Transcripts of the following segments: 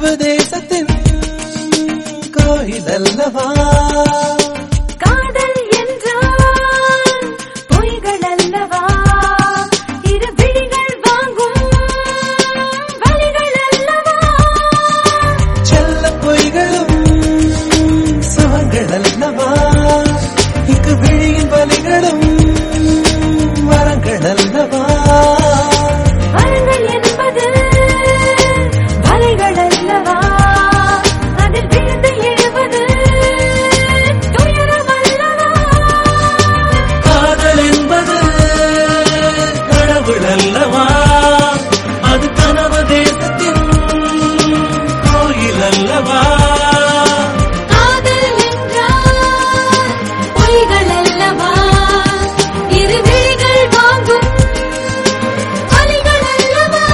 கனவு தேசத்தின் கோயில் அல்லவா காதல் என்றால் பொய்கள் அல்லவா இரு விழிகள் வாங்கும் வழிகள் அல்லவா செல்ல பொய்களும் சுகங்கள் அல்லவா இங்கு விழியின் வலிகளும் மரங்கள் அல்லவா வரங்கள் என்பது வலைகள் அல்லவா அதில் விழுந்து எழுவது துயரம் அல்லவா காதல் என்பது கடவுள் அல்லவா அது கனவு தேசத்தின் கோயில் அல்லவா காதல் என்றால் பொய்கள் அல்லவா இரு விழிகள் வாங்கும் வலிகள் அல்லவா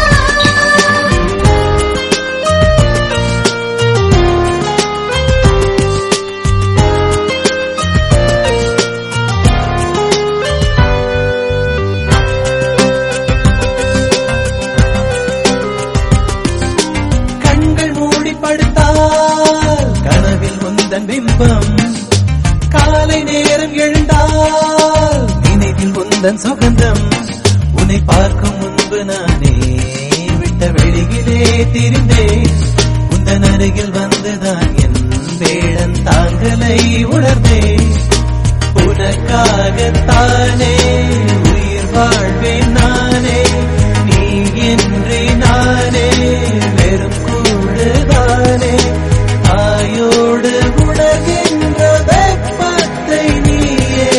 கண்கள் மூடி படுத்தால் கனவில் உந்தன் பிம்பம் காலை நேரம் எழுந்தால் நினைவில் உந்தன் சுகந்தம் உன்னை பார்க்கும் முன்பு நானே விட்ட வெளியிலே திரிந்தேன் உந்தன் அருகில் வந்துதான் என் வேடன் தாங்கலை உணர்ந்தேன் உனக்காகத்தானே உயிர் வாழ்வேன் நானே நீ இன்றி நானே வெறும் கூடுதானே தாயோடு உணர்கின்ற வெப்பத்தை நீயே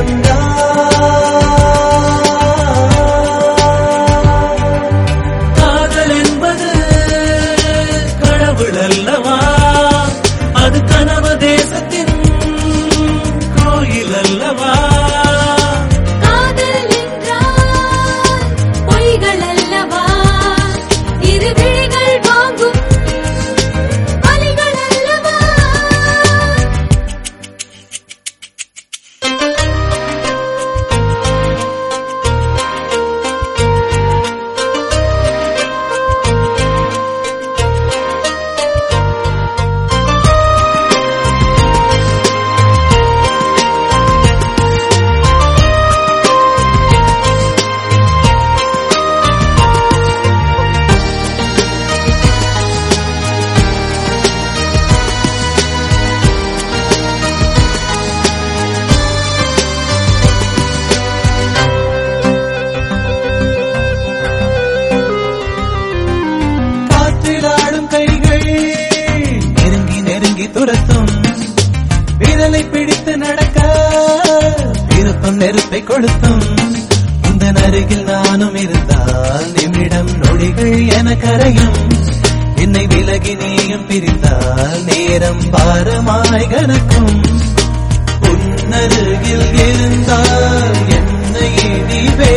தந்தாய் காதல் என்பது கடவுள் அல்லவா அது கனவு தேசத்தின் கோயில் அல்லவா காதல் என்றால் பொய்கள் அல்லவா இரு விழிகள் வாங்கும் வலிகள் அல்லவா காற்றில் ஆடும் கைகள் நெருங்கி நெருங்கி துரத்தும் விரலை பிடித்து நடக்க விருப்பம் நெருப்பை கொளுத்தும் உந்தன் அருகில் நானும் இருந்தால் நிமிடம் நொடிகள் என கரையும் என்னை விலகி நீயும் பிரிந்தால் நேரம் பாரமாய் கணக்கும் உன்னருகில் இருந்தால் என்னை நீ